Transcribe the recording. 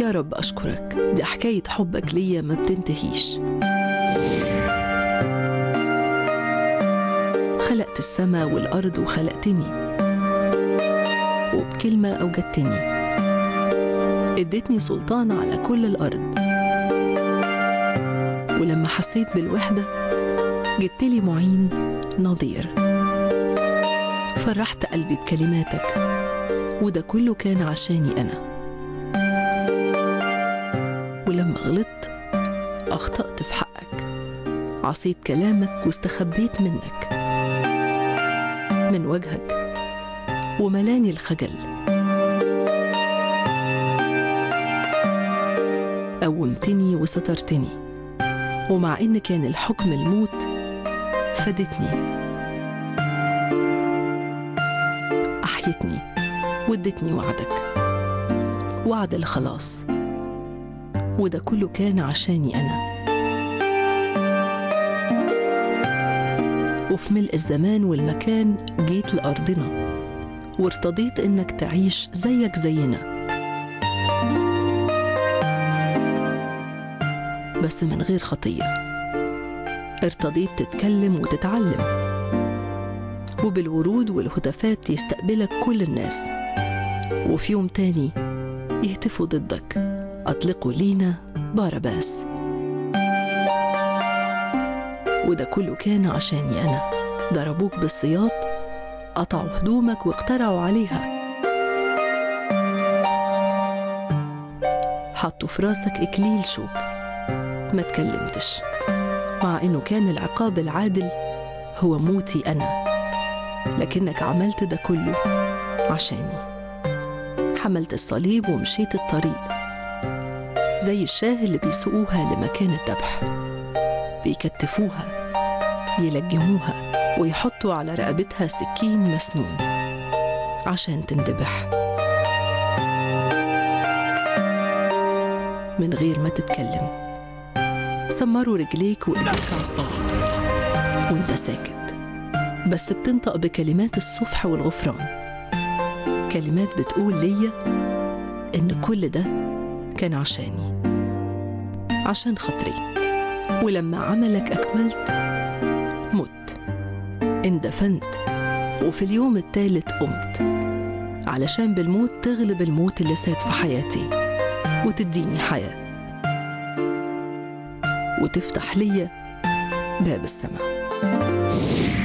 يا رب أشكرك دي حكاية حبك ليا ما بتنتهيش خلقت السماء والأرض وخلقتني وبكلمة أوجدتني اديتني سلطان على كل الأرض ولما حسيت بالوحدة جبتلي معين نظير فرحت قلبي بكلماتك وده كله كان عشاني أنا ولما غلطت أخطأت في حقك عصيت كلامك واستخبيت منك من وجهك وملاني الخجل قومتني وسترتني ومع إن كان الحكم الموت فادتني أحيتني وادتني وعدك وعد الخلاص وده كله كان عشاني أنا وفي ملء الزمان والمكان جيت لأرضنا وارتضيت إنك تعيش زيك زينا بس من غير خطية ارتضيت تتكلم وتتعلم وبالورود والهتافات يستقبلك كل الناس وفي يوم تاني يهتفوا ضدك أطلقوا لينا بارباس وده كله كان عشاني أنا ضربوك بالسياط قطعوا هدومك واقترعوا عليها حطوا في راسك إكليل شوك ما تكلمتش مع إنه كان العقاب العادل هو موتي أنا لكنك عملت ده كله عشاني حملت الصليب ومشيت الطريق زي الشاه اللي بيسوقوها لمكان الذبح بيكتفوها يلجموها ويحطوا على رقبتها سكين مسنون عشان تندبح من غير ما تتكلم سمروا رجليك وايديك على الصليب وانت ساكت بس بتنطق بكلمات الصفح والغفران كلمات بتقول ليا ان كل ده كان عشاني عشان خاطري ولما عملك اكملت مت اندفنت وفي اليوم الثالث قمت علشان بالموت تغلب الموت اللي ساد في حياتي وتديني حياه وتفتح ليا باب السماء